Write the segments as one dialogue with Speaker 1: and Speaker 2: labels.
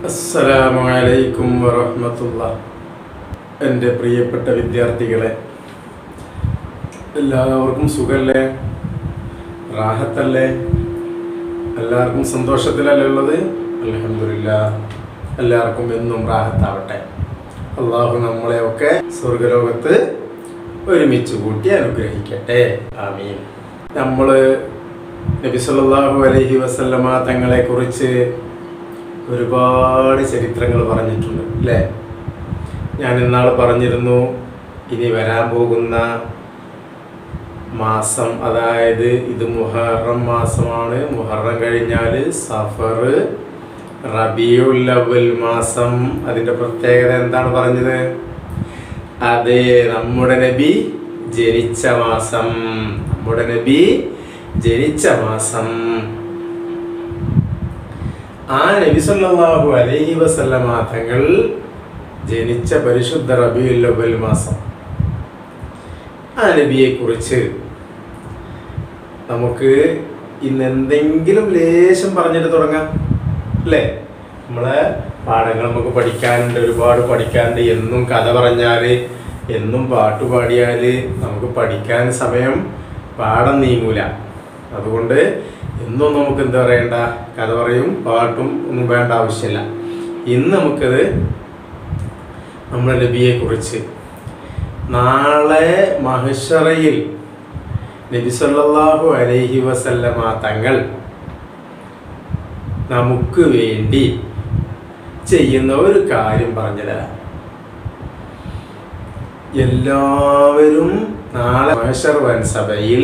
Speaker 1: അസ്സലാമു അലൈക്കും വറഹ്മത്തുള്ള എൻ്റെ പ്രിയപ്പെട്ട വിദ്യാർത്ഥികളെ എല്ലാവർക്കും സുഖല്ലേ റാഹത്തല്ലേ എല്ലാവർക്കും സന്തോഷത്തിലല്ലേ ഉള്ളത് അലഹമില്ല എല്ലാവർക്കും എന്നും റാഹത്താവട്ടെ അള്ളാഹു നമ്മളെയൊക്കെ സ്വർഗലോകത്ത് ഒരുമിച്ച് കൂട്ടി അനുഗ്രഹിക്കട്ടെ ആമീൻ നമ്മൾ നബി സല്ലല്ലാഹു അലൈഹി വസല്ലമ തങ്ങളെ കുറിച്ച് ഒരുപാട് ചരിത്രങ്ങൾ പറഞ്ഞിട്ടുണ്ട് അല്ലേ ഞാൻ ഇന്നാൾ പറഞ്ഞിരുന്നു ഇനി വരാൻ പോകുന്ന മാസം അതായത് ഇത് മുഹറം മാസമാണ് മുഹറം കഴിഞ്ഞാൽ സഫർ റബിയുൽ അവൽ മാസം അതിൻ്റെ പ്രത്യേകത എന്താണ് പറഞ്ഞത് അതെ നമ്മുടെ നബി ജനിച്ച മാസം നമ്മുടെ നബി ജനിച്ച മാസം ആ നബി സല്ലല്ലാഹു അലൈഹി വസല്ലമ തങ്ങൾ ജനിച്ച പരിശുദ്ധ റബിയുൽ അവൽ മാസം ആ നബിയെ കുറിച്ച് നമുക്ക് ഇന്ന് എന്തെങ്കിലും ലേശം പറഞ്ഞിട്ട് തുടങ്ങാം അല്ലേ നമ്മളെ പാഠങ്ങൾ നമുക്ക് പഠിക്കാനുണ്ട് ഒരുപാട് പഠിക്കാനുണ്ട് എന്നും കഥ പറഞ്ഞാൽ എന്നും പാട്ട് പാടിയാൽ നമുക്ക് പഠിക്കാൻ സമയം പാഠം നീങ്ങൂല അതുകൊണ്ട് എന്നും നമുക്ക് എന്താ പറയണ്ട കഥ പറയും പാട്ടും ഒന്നും വേണ്ട ആവശ്യമില്ല ഇന്ന് നമുക്കത് നമ്മുടെ നബിയെ കുറിച്ച് നാളെ മഹിഷറയിൽ നബി സല്ലല്ലാഹു അലൈഹി വസല്ലമ തങ്ങൾ നമുക്ക് വേണ്ടി ചെയ്യുന്ന ഒരു കാര്യം പറഞ്ഞു തരാം എല്ലാവരും നാളെ മഹഷർ വൻസഭയിൽ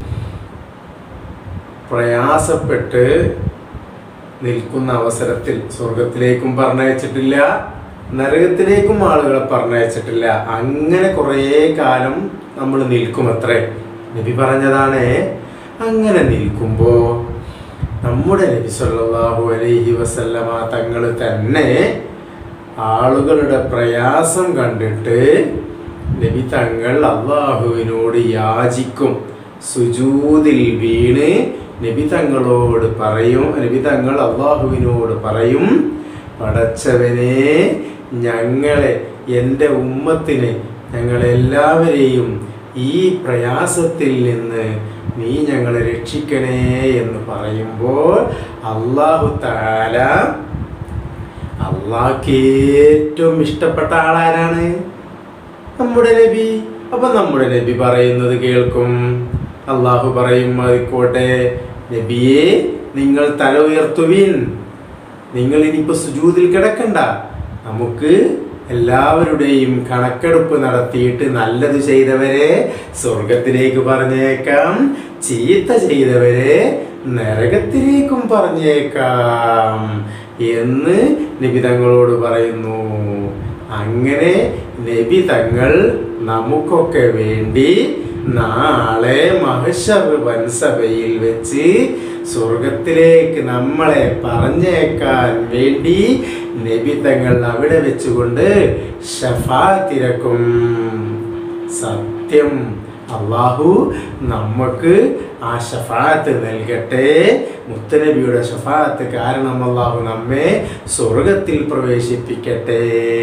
Speaker 1: പ്രയാസപ്പെട്ട് നിൽക്കുന്ന അവസരത്തിൽ സ്വർഗത്തിലേക്കും പറഞ്ഞയച്ചിട്ടില്ല നരകത്തിലേക്കും ആളുകളെ പറഞ്ഞയച്ചിട്ടില്ല അങ്ങനെ കുറേ കാലം നമ്മൾ നിൽക്കുമത്രേ നബി പറഞ്ഞതാണ് അങ്ങനെ നിൽക്കുമ്പോൾ നമ്മുടെ നബി സല്ലല്ലാഹു അലൈഹി വസല്ലമ തങ്ങൾ തന്നെ ആളുകളുടെ പ്രയാസം കണ്ടിട്ട് നബി തങ്ങൾ അള്ളാഹുവിനോട് യാചിക്കും സുജൂതിൽ വീണ് നബി തങ്ങളോട് പറയും നബി തങ്ങൾ അള്ളാഹുവിനോട് പറയും പടച്ചവനെ ഞങ്ങളെ എൻ്റെ ഉമ്മത്തിന് ഞങ്ങളെല്ലാവരെയും ഈ പ്രയാസത്തിൽ നിന്ന് നീ ഞങ്ങളെ രക്ഷിക്കണേ എന്ന് പറയുമ്പോൾ അള്ളാഹു താല അള്ളാഹ്ക്ക് ഏറ്റവും ഇഷ്ടപ്പെട്ട ആളാരാണ് നമ്മുടെ നബി അപ്പൊ നമ്മുടെ നബി പറയുന്നത് കേൾക്കും അള്ളാഹു പറയും ആയിക്കോട്ടെ നബിയെ നിങ്ങൾ തല ഉയർത്തുവിൻ നിങ്ങൾ ഇനിയിപ്പോ സുജൂതിൽ കിടക്കണ്ട നമുക്ക് എല്ലാവരുടെയും കണക്കെടുപ്പ് നടത്തിയിട്ട് നല്ലത് ചെയ്തവരെ സ്വർഗത്തിലേക്ക് പറഞ്ഞേക്കാം ചീത്ത ചെയ്തവരെ നരകത്തിലേക്കും പറഞ്ഞേക്കാം എന്ന് നബി തങ്ങളോട് പറയുന്നു അങ്ങനെ നബി തങ്ങൾ നമുക്കൊക്കെ വേണ്ടി നാളെ മഹഷർ വൻസഭയിൽ വെച്ച് സ്വർഗത്തിലേക്ക് നമ്മളെ പറഞ്ഞേക്കാൻ വേണ്ടി നബി തങ്ങൾ അവിടെ വെച്ചുകൊണ്ട് ഷഫാത്തിരക്കും സത്യം അള്ളാഹു നമുക്ക് ആ ഷഫാത്ത് നൽകട്ടെ മുത്തനബിയുടെ ഷഫാത്ത് കാരണം അള്ളാഹു നമ്മെ സ്വർഗത്തിൽ പ്രവേശിപ്പിക്കട്ടെ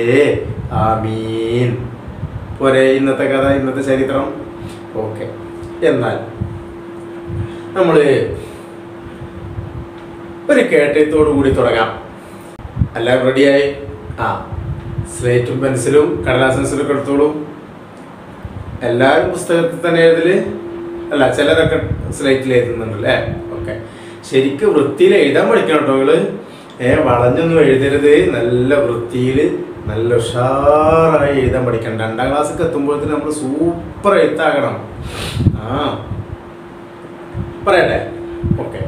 Speaker 1: ആമീൻ പോരെ ഇന്നത്തെ കഥ ഇന്നത്തെ ചരിത്രം ഓക്കെ എന്നാൽ നമ്മൾ ഒരു കേട്ടയത്തോടു കൂടി തുടങ്ങാം എല്ലാം റെഡിയായി ആ സ്ലേറ്റും പെൻസിലും കടലാസ് പെൻസിലും ഒക്കെ എടുത്തോളൂ എല്ലാവരും പുസ്തകത്തിൽ തന്നെ എഴുതല് അല്ല ചിലരൊക്കെ സ്ലേറ്റിൽ എഴുതുന്നുണ്ട് അല്ലേ ഓക്കെ ശരിക്കും വൃത്തിയിൽ എഴുതാൻ പഠിക്കണം കേട്ടോ നിങ്ങള് ഏ വളഞ്ഞൊന്നും എഴുതരുത് നല്ല വൃത്തിയിൽ നല്ല ഉഷാറായി എഴുതാൻ പഠിക്കണം രണ്ടാം ക്ലാസ്സിൽ എത്തുമ്പോഴത്തേന് നമ്മൾ സൂപ്പർ എഴുത്താകണം ആ പറയട്ടെ ഓക്കെ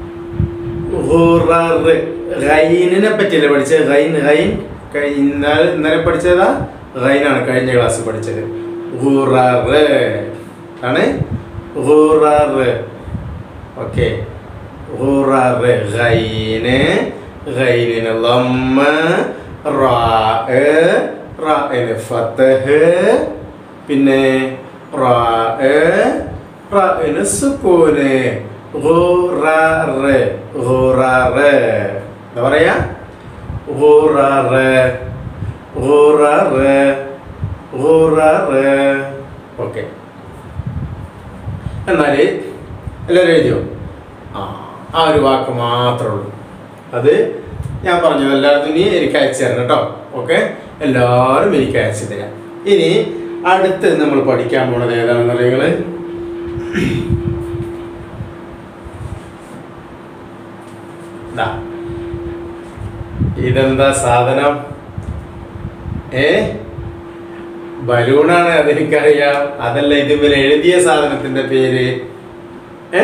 Speaker 1: റൈനിനെ പറ്റിയല്ലേ പഠിച്ചത് റൈൻ റൈൻ ഇന്നലെ ഇന്നലെ പഠിച്ചതാ റൈനാണ് കഴിഞ്ഞ ക്ലാസ് പഠിച്ചത് ഹുററ് ആണ് ഹുററ് ഓക്കെ ഹുററ് റൈന് റൈനിന് ലമ്മ റാ റാന് ഫത്തഹ് പിന്നെ റാ റാന് സുക്കൂന് ഗുററ് ഗുററ് എന്താ പറയാ غرر غرر غرر ഓക്കെ എന്നാൽ എല്ലാവരും എഴുതിയോ ആ ആ ഒരു വാക്ക് മാത്രമേ ഉള്ളൂ അത് ഞാൻ പറഞ്ഞത് എല്ലായിടത്തും ഇനി എനിക്ക് അയച്ചു തരണം കേട്ടോ ഓക്കെ എല്ലാവരും എനിക്ക് അയച്ചു തരാം ഇനി അടുത്ത് നമ്മൾ പഠിക്കാൻ പോണത് ഏതാണെന്ന് അറിയുങ്ങൾ ദാ. ഇതെന്താ സാധനം ഏ ബലൂണാണ് അതെനിക്കറിയാം അതല്ല ഇതിന്മേൽ എഴുതിയ സാധനത്തിന്റെ പേര് ഏ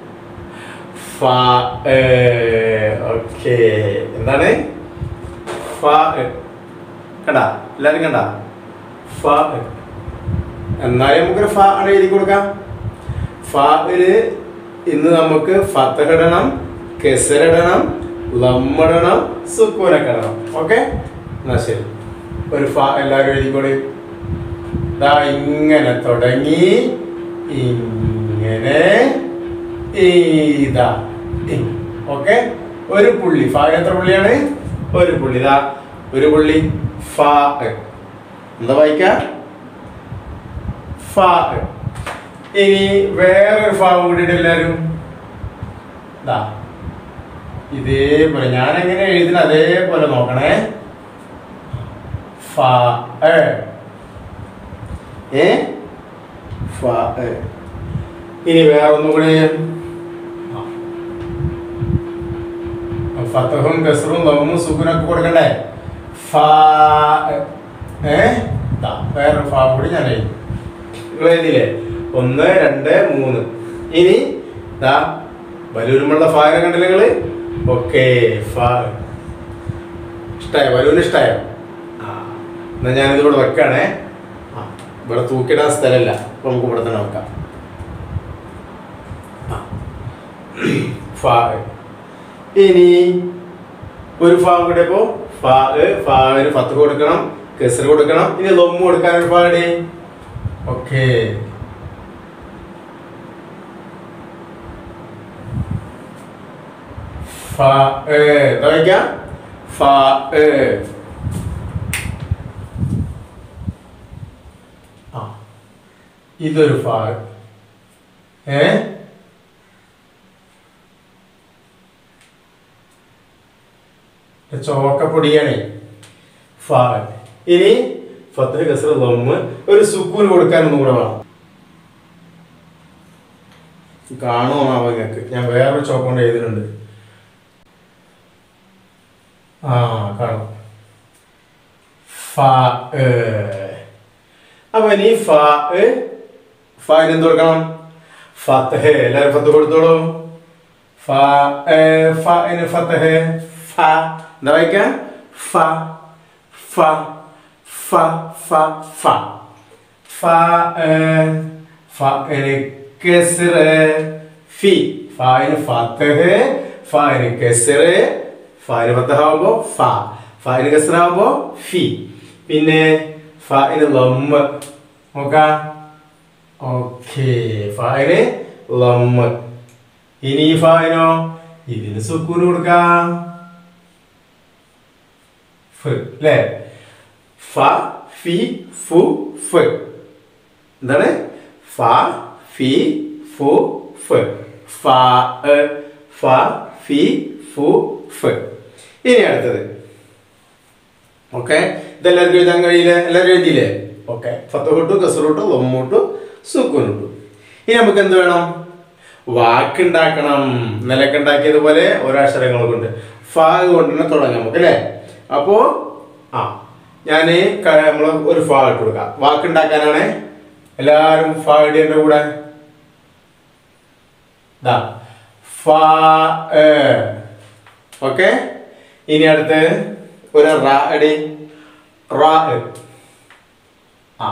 Speaker 1: ഓക്കെ എന്താണ് ഫ കണ്ട എല്ലാരും കണ്ട ഫ എന്നാലും നമുക്കൊരു ഫ ആണ് എഴുതി കൊടുക്കാം ഫാവില് ഇന്ന് നമുക്ക് ഫത്തഹിടണം കെസറിടണം ലമ്മിടണം സുക്കൂനൊക്കെ ഇടണം ഓക്കെ എന്നാ ശരി ഒരു ഫ എല്ലാവരും എഴുതിക്കോളി ദാ ഇങ്ങനെ തുടങ്ങി ഇങ്ങനെ ഇതാ ഓക്കെ ഒരു പുള്ളി ഫ എത്ര പുള്ളിയാണ് ഒരു പുള്ളി ഇതാ ഒരു പുള്ളി ഫ എന്താ വായിക്ക ഫ ഇനി വേറൊരു ഫാ കൂടിയിട്ട് എല്ലാവരും ദാ ഇതേപോലെ ഞാൻ എങ്ങനെ എഴുതുന്ന അതേപോലെ നോക്കണേ ഫ എ ഏ ഫ എ ഇനി വേറെ ഒന്നും കൂടി ഫത്തഹും കസറും ലവമും സുഖനൊക്കെ കൊടുക്കണ്ടേ ഫ ഏ ദാ വേറൊരു ഫാ കൂടി ഞാൻ എഴുതി നിങ്ങൾ എഴുതിയില്ലേ ഒന്ന് രണ്ട് മൂന്ന് ഇനി ദാ ബലൂരുമുള്ള ഫാനെ കണ്ടില്ല നിങ്ങള് ഓക്കെ ഫാ ഇഷ്ടായോ ബലൂന് ഇഷ്ടായോ ആ എന്നാ ഞാനിത് ഇവിടെ വെക്കാണേ ആ ഇവിടെ തൂക്കിടാൻ സ്ഥലമില്ല അപ്പൊ നമുക്ക് ഇവിടെ തന്നെ വെക്കാം ആ. ഫാ ഇനി ഒരു ഫാ കൂടെ ഇപ്പോ ഫാ ഫാവിന് പത്ത് കൊടുക്കണം കെസർ കൊടുക്കണം ഇനി ലൊമ്മ് കൊടുക്കാൻ ഒരു ഫാടി ഓക്കെ ഫ ഏ എന്താ വായിക്കാം ഫ ഏ ആ ഇതൊരു ഫ ഏ ചോക്കപ്പൊടിയാണേ ഫ ഇനി ഫത്തിന് കസർ ലൊമ്മ് ഒരു സുക്കൂന് കൊടുക്കാനൊന്നും കൂടെ വേണം കാണുമോ നിങ്ങൾക്ക് ഞാൻ വേറൊരു ചോക്ക് കൊണ്ട് എഴുതിയിട്ടുണ്ട് ആ കാണും ഫ ഏ. അപ്പൊ ഇനി ഫ ഏ, ഫാന് എന്ത് കൊടുക്കണം ഫത്തഹ് എല്ലാവരും ഫത്ത് കൊടുത്തോളൂ ഫ ഏ, ഫന് ഫത്തഹ് ഫ എന്താ വായിക്കാം ഫ ഫ ഫ ഫ ഫ ഫ ഏ, ഫന് കെസ്റ് ഫി ഫായിന് ഫത്തഹ് ഫായിന് കെസ്റ് ഫായിന് ഫത്തഹാവുമ്പോ ഫ ഫായിന് കെസ്റാവുമ്പോ ഫി പിന്നെ ഫായിന് ലമ്മ് നോക്കാം ഓക്കെ ഫായിന് ലമ്മ് ഇനി ഈ ഫായിനോ ഇതിന് സുക്കൂന് കൊടുക്കാം ഫ് അല്ലേ ഫ ഫി ഫു ഫ് എന്താണ് ഫ ഫി ഫു ഫ് ഫ എ, ഫ ഫി ഫു ഫ് ഇനി അടുത്തത് ഓക്കെ ഇതെല്ലാവർക്കും എഴുതാൻ കഴിയില്ലേ എല്ലാവരും എഴുതിയില്ലേ ഓക്കെ ഫത്തോട്ടു കസറോട്ടു ലൊമ്മൂട്ടു സുക്കൂനിട്ടു ഇനി നമുക്ക് എന്ത് വേണം വാക്കുണ്ടാക്കണം നിലക്ക് ഉണ്ടാക്കിയതുപോലെ ഓരോ അക്ഷരങ്ങൾ കൊണ്ട് ഫ കൊണ്ട് തന്നെ തുടങ്ങാം നമുക്ക് അല്ലേ അപ്പോ ആ ഞാൻ നമ്മൾ ഒരു ഫ ഇട്ട് കൊടുക്കാം വാക്കുണ്ടാക്കാനാണ് എല്ലാവരും ഫ ഇടേണ്ട കൂടെ ദാ ഫ ഓക്കെ ഇനി അടുത്ത് ഒരു റ അടി റ ആ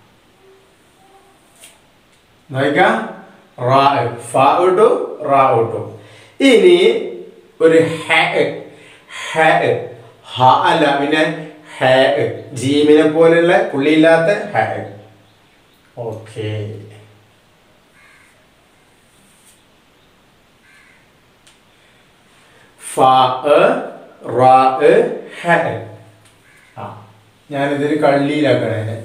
Speaker 1: നോക്കാം റ ഫ ഇട്ടു റ ഇട്ടു ഇനി ഒരു ഹ ഹ ഹ അല്ല പിന്നെ ഹ ജീമിനെ പോലുള്ള പുള്ളിയില്ലാത്ത ഹ ഓക്കെ ഫ റാ ഹ ആ ഞാനിതൊരു കള്ളിയിലാക്കണേ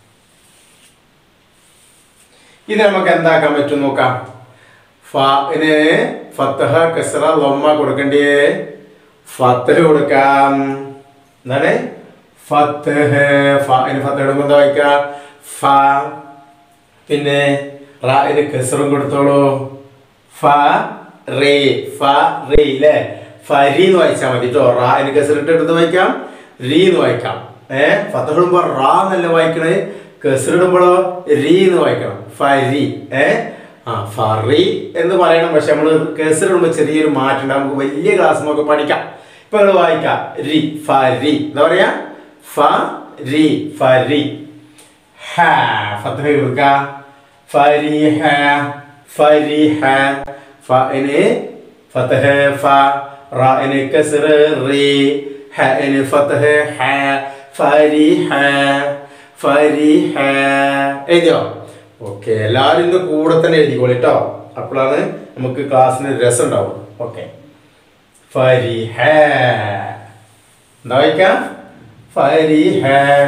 Speaker 1: ഇത് നമുക്ക് എന്താക്കാൻ പറ്റും നോക്കാം ഫാന് ഫത്തഹ കസറ ലൊമ്മ കൊടുക്കണ്ടേ ഫത്തഹ് കൊടുക്കാം എന്താണ് ഫത്തഹ് ഫാന് ഫത്തഹ് ഇടുമ്പോൾ എന്താ വായിക്കുക ഫ പിന്നെ റായിന് കസറും കൊടുത്തോളൂ ഫ റേ ഫ റേ അല്ലേ ഫരി എന്ന് വായിച്ചാൽ മതി കേട്ടോ റായിന് കസറിട്ട് എടുത്ത് വായിക്കാം റീ എന്ന് വായിക്കാം ഏ ഫത്തഹ് ഇടുമ്പോൾ റാ എന്നല്ല വായിക്കണേ കസറിടുമ്പോഴോ രീ എന്ന് വായിക്കണം ഫരി ഏ ആ ഫറി എന്ന് പറയണം പക്ഷെ നമ്മൾ കസറിടുമ്പോൾ ചെറിയൊരു മാറ്റം ഉണ്ട് നമുക്ക് വലിയ ക്ലാസ് നമുക്ക് പഠിക്കാം ഇപ്പൊ നമ്മൾ വായിക്കാം രി ഫരി എന്താ പറയാ ഫ രി ഫരി ഹ ഫത്തഹ കൊടുക്ക ഫരിഹ ഫരിഹ ഫഇന് ഫതഹ ഫ റാഇന് കസ്ർ റി ഹഇന് ഫതഹ ഹ ഫരിഹ ഫരിഹ എഴുതിയോ ഓക്കെ എല്ലാവരും ഇതിന്റെ കൂടെ തന്നെ എഴുതിക്കോളി കേട്ടോ അപ്പോഴാണ് നമുക്ക് ക്ലാസ്സിന് രസം ഉണ്ടാവും ഓക്കെ ഫരിഹ എന്താ വായിക്കാം ഫരിഹ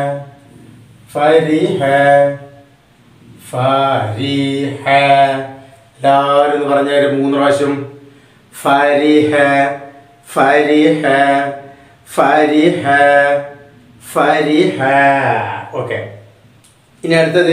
Speaker 1: ഫരിഹ ഫരിഹ എല്ലാവരും എന്ന് പറഞ്ഞാൽ മൂന്ന് പ്രാവശ്യം ഫരിഹ ഫരിഹ ഫരിഹ ഫരിഹ ഓക്കെ ഇനി അടുത്തത്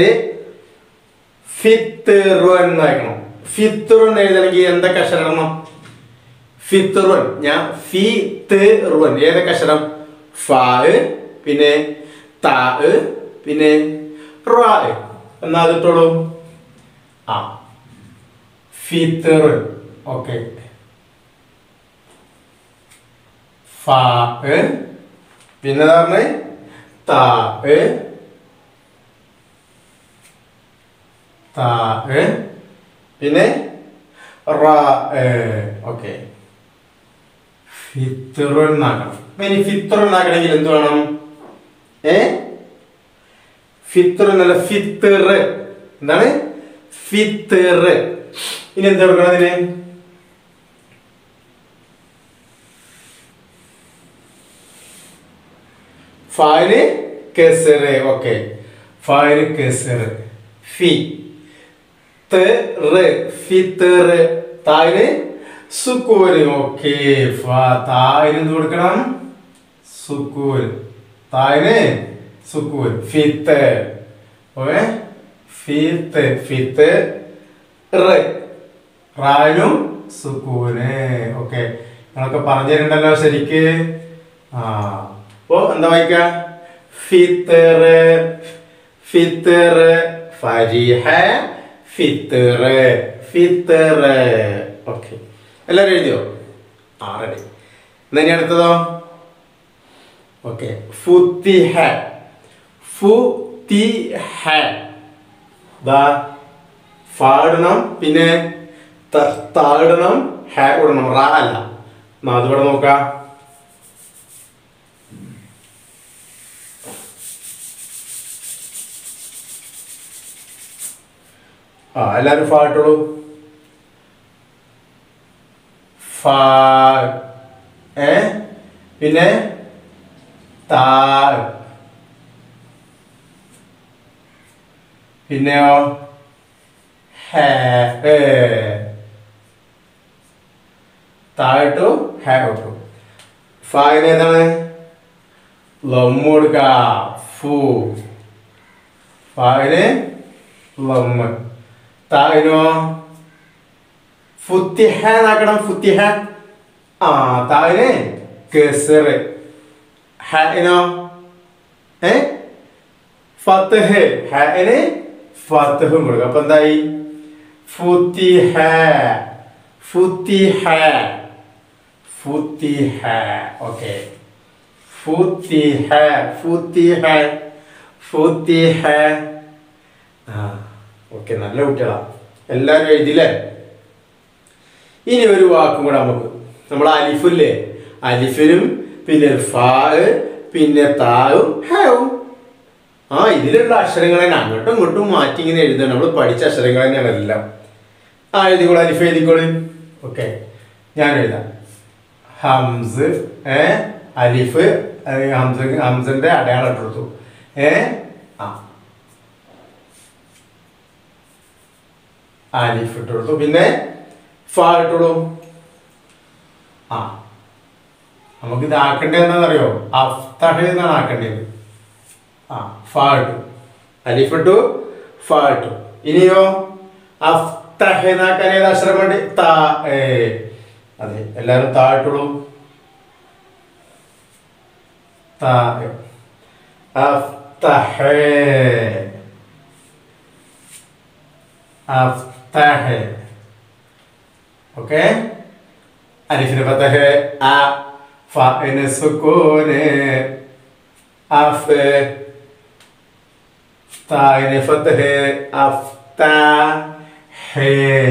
Speaker 1: ഫിത്തുറുൻ എന്ന് വായിക്കണം ഫിത്തുറുൻ എഴുതണമെങ്കിൽ എന്തൊക്കെ അക്ഷരം ഇടണം ഫിത്തുറുൻ ഞാൻ ഫി റുൻ ഏതൊക്കെ അക്ഷരം ഫാ പിന്നെ താ പിന്നെ റാ എന്നാ അതിട്ടോളൂ ആ ഫിത്തുറുൻ ഓക്കെ ഫാ പിന്നെ പറഞ്ഞ് താ താ പിന്നെ റാ ഓക്കെ ഫിത്തുറുൻ എന്നാക്കണം അപ്പൊ ഇനി ഫിത്തുറുൻ എന്നാക്കണമെങ്കിൽ എന്ത് വേണം ഏ ഫിത്തുർ എന്നല്ല ഫിത്തർ എന്താണ് ഫിത്തർ ഇനി എന്ത് കൊടുക്കണം അതിന് ഫായിന് കെസർ ഓക്കെ ഫായിന് കെസർ ഫി ഫിത്തർ തായിന് സുക്കൂര് ഓക്കെ തായിന് എന്ത് കൊടുക്കണം സുക്കൂർ തായിന് സുക്കൂർ ഫിത്ത് ഓക്കെ ഫിത്ത് ഫിത്ത് റാനും സുക്കൂന് ഓക്കെ നിങ്ങളൊക്കെ പറഞ്ഞു തരുന്നുണ്ടല്ലോ ശരിക്ക് ആ അപ്പോ എന്താ വായിക്ക ഫിത്തർ ഫിത്തർ ഫരിഹ ഫിത്തർ ഫിത്തർ ഓക്കെ എല്ലാവരും എഴുതിയോ ആ റെഡി എന്നാ ഇനി അടുത്തതോ ഓക്കെ ഫുത്തിഹ ഫുത്തിഹ ദാ ഫാടണം പിന്നെ ത- താടണം ഹ ഇടണം റാ അല്ല എന്നാ അതിവിടെ നോക്കാം ആ എല്ലാരും ഫാ ഇട്ടോളൂ ഫാ ഏ പിന്നെ താ പിന്നെയോ ഹേ ഏ താഴട്ടു ഹേ ഇട്ടു ഫായിന് ഏതാണ് ലമ്മ് കൊടുക്ക ഫു ഫായിന് ലമ്മ് തായിനോ ഫുത്തിഹ എന്നാക്കണം ഫുത്തിഹ ആ തായിന് കെസറ് ഹനോ ഏ ഫത്തഹ് ഹന് ഫത്തഹും കൊടുക്കുക അപ്പൊ എന്തായി ഫുത്തിഹ ഫുത്തിഹ ഫുത്തിഹ ഓക്കെ ഫുത്തിഹ ഫുത്തിഹ ഫുത്തിഹ ആ ഓക്കെ നല്ല കുട്ടികളാ എല്ലാവരും എഴുതിയില്ലേ ഇനി ഒരു വാക്കും കൂടെ നമുക്ക് നമ്മൾ അലിഫില്ലേ അലിഫിനും പിന്നെ ഫാ പിന്നെ താവും ഹാവും ആ ഇതിലുള്ള അക്ഷരങ്ങൾ തന്നെ അങ്ങോട്ടും ഇങ്ങോട്ടും മാറ്റി ഇങ്ങനെ എഴുതണം നമ്മൾ പഠിച്ച അക്ഷരങ്ങൾ തന്നെയാണ് എല്ലാം ആ എഴുതിക്കോളൂ അലിഫ് എഴുതിക്കോളൂ ഓക്കെ ഞാൻ എഴുതാം ഹംസ് ഏ അലിഫ് അത് ഹംസ ഹംസന്റെ അടയാളം ഇട്ട് കൊടുത്തു ഏ ആ അലിഫ് ഇട്ട് കൊടുത്തു പിന്നെ ഫ ഇട്ടോളൂ ആ നമുക്ക് ഇത് ആക്കേണ്ടത് എന്താണെന്നറിയോ അഫ്തഹ എന്നാണ് ആക്കേണ്ടത് ആ ഫ ഇട്ടു അലിഫ് ഇട്ടു ഫ ഇട്ടു ഇനിയോ അഫ്തഹ എന്നാക്കാൻ ഏത് അക്ഷരം വേണ്ടി താ ഏ അതെ എല്ലാവരും താ ഇട്ടോളൂ താ അഫ്തഹ അഫ്തഹ ഓക്കെ അലിഫിന് ഫതഹ് അ ഫഇന് സുക്കൂന് അഫ് തായിന് ഫതഹ് അഫ്തഹ്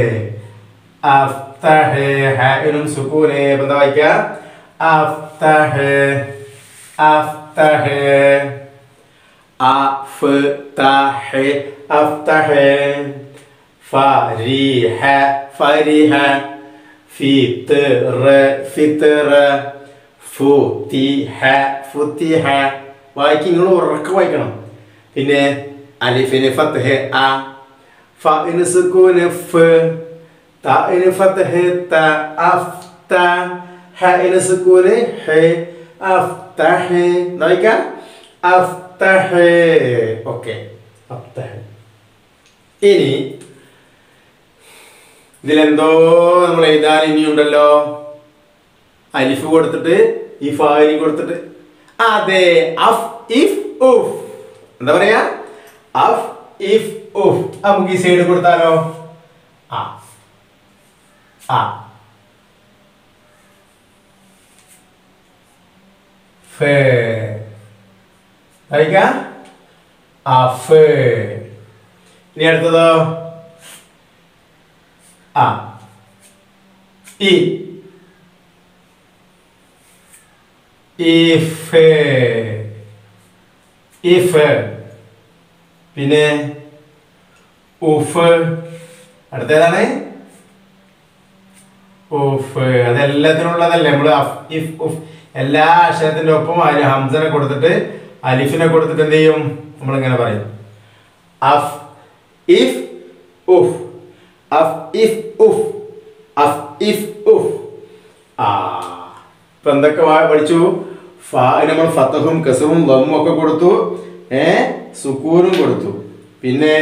Speaker 1: അഫ്തഹ് ഹായിനും സുക്കൂന് ഇപ്പൊ എന്താ വായിക്കുക അഫ്തഹ് അഫ്തഹ് അഫ്തഹ് അഫ്തഹ് فرح فرح فطر فطر ഫുതിഹ ഫുതിഹ വായിക്കും നിങ്ങൾ ഉറക്കെ വായിക്കണം പിന്നെ അലിഫിന് ഫത്ഹ് അ ഫഇന് സുകൂന് ഫ് തഇന് ഫത്ഹ് ത അഫ്ത ഹഇന് സുകൂന് ഹ അഫ്തഹ് എന്താ വായിക്ക അഫ്തഹ് ഓക്കെ അഫ്തഹ് ഇനി ഇതിലെന്തോ നമ്മൾ എഴുതാൻ ഇനിയുണ്ടല്ലോ അലിഫ് കൊടുത്തിട്ട് ഈ ഫാലി കൊടുത്തിട്ട് അതെ അഫ് ഇഫ് ഉഫ് എന്താ പറയാ അഫ് ഇഫ് ഉഫ് നമുക്ക് ഈ സൈഡ് കൊടുത്താലോ ആ ആ ഫേ വായിക്ക അഫ് ഇനി അടുത്തതോ ആ ഇ ഇഫ് ഇഫ് പിന്നെ ഉഫ് അടുത്തേതാണ് ഉഫ് അതെല്ലാത്തിനും ഉള്ളതല്ലേ നമ്മൾ ഇഫ് ഉഫ് എല്ലാ അക്ഷരത്തിന്റെ ഒപ്പം അതിന് ഹംസനെ കൊടുത്തിട്ട് അലിഫിനെ കൊടുത്തിട്ട് എന്ത് ചെയ്യും നമ്മളിങ്ങനെ പറയും അഫ് ഇഫ് ഉഫ് അഫ് ഇഫ് ഉഫ് അഫ് ഇഫ് ഉഫ് ആ ഇപ്പൊ എന്തൊക്കെ വാ- പഠിച്ചു ഫ നമ്മൾ ഫത്തഹും കസവും ലമ്മും ഒക്കെ കൊടുത്തു ഏ സുക്കൂനും കൊടുത്തു പിന്നെ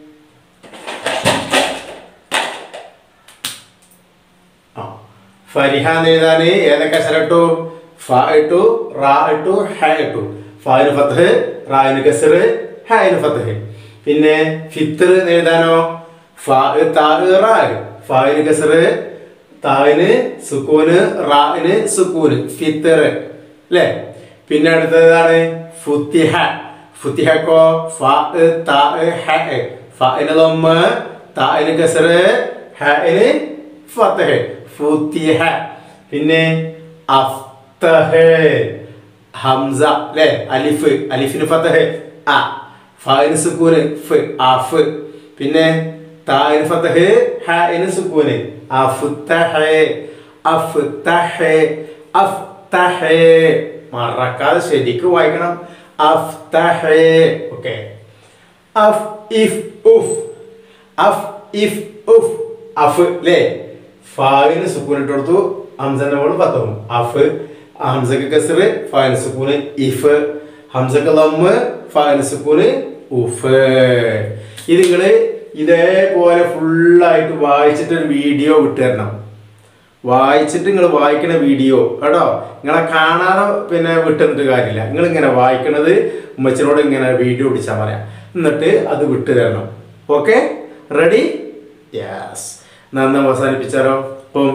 Speaker 1: ആ ഫരിഹ എന്ന് എഴുതാൻ ഏതൊക്കെ അക്ഷരം ഇട്ടു ഫ ഇട്ടു റാ ഇട്ടു ഹ ഇട്ടു ഫായിന് ഫത്തഹ് റായിന് കസർ ഹായിന് ഫത്തഹ് പിന്നെ ഫിത്തർ എന്ന് എഴുതാനോ ഫ താ റാ ഫായിന് കസർ താവിന് സുക്കൂന് റായിന് സുക്കൂന് ഫിത്തർ അല്ലേ പിന്നെ അടുത്തതാണ് ഫുത്തിഹ ഫുത്തിഹക്കോ ഫ താ ഹ ഫായിന് ലമ്മ് തായിന് കസർ ഹായിന് ഫത്തഹ് ഫുത്തിഹ പിന്നെ അഫ്തഹ് ഹംസ അല്ലേ അലിഫ് അലിഫിന് ഫത്തഹ് അ ഫായിന് സുക്കൂന് ഫ് അഫ് പിന്നെ തായിന് ഫത്തഹ് ഹായിന് സുക്കൂന് അഫ്തഹ് അഫ്തഹ് അഫ്തഹ് മറക്കാതെ ശരിക്കും വായിക്കണം അഫ്തഹ് ഓക്കെ അഫ് ഇഫ് ഉഫ് അഫ് ഇഫ് ഉഫ് അഫ് അല്ലേ ഫാവിന് സുക്കൂൻ ഇട്ട് കൊടുത്തു ഹംസന്റെ മോള് പത്തവും അഫ് ഹംസക്ക് കസറ് ഫാവിന് സുക്കൂന് ഇഫ് ഹംസക്ക് ലമ്മ് ഫാവിന് സുക്കൂന് ഉഫ് ഇത് നിങ്ങള് ഇതേപോലെ ഫുള്ളായിട്ട് വായിച്ചിട്ട് ഒരു വീഡിയോ വിട്ടുതരണം വായിച്ചിട്ട് നിങ്ങൾ വായിക്കണ വീഡിയോ കേട്ടോ നിങ്ങളെ കാണാതെ പിന്നെ വിട്ടുന്നിട്ട് കാര്യമില്ല നിങ്ങൾ ഇങ്ങനെ വായിക്കണത് ഉമ്മച്ചനോട് ഇങ്ങനെ വീഡിയോ പിടിച്ചാൽ പറയാം എന്നിട്ട് അത് വിട്ടു തരണം ഓക്കെ റെഡി യെസ് നന്ന അവസാനിപ്പിച്ചാലോ അപ്പം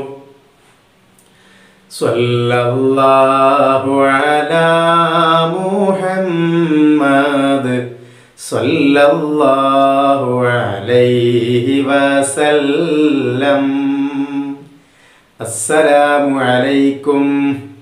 Speaker 1: സ്വല്ലല്ലാഹു അലാ മുഹമ്മദ് സ്വല്ലല്ലാഹു അലൈഹി വസല്ലം അസ്സലാമു അലൈക്കും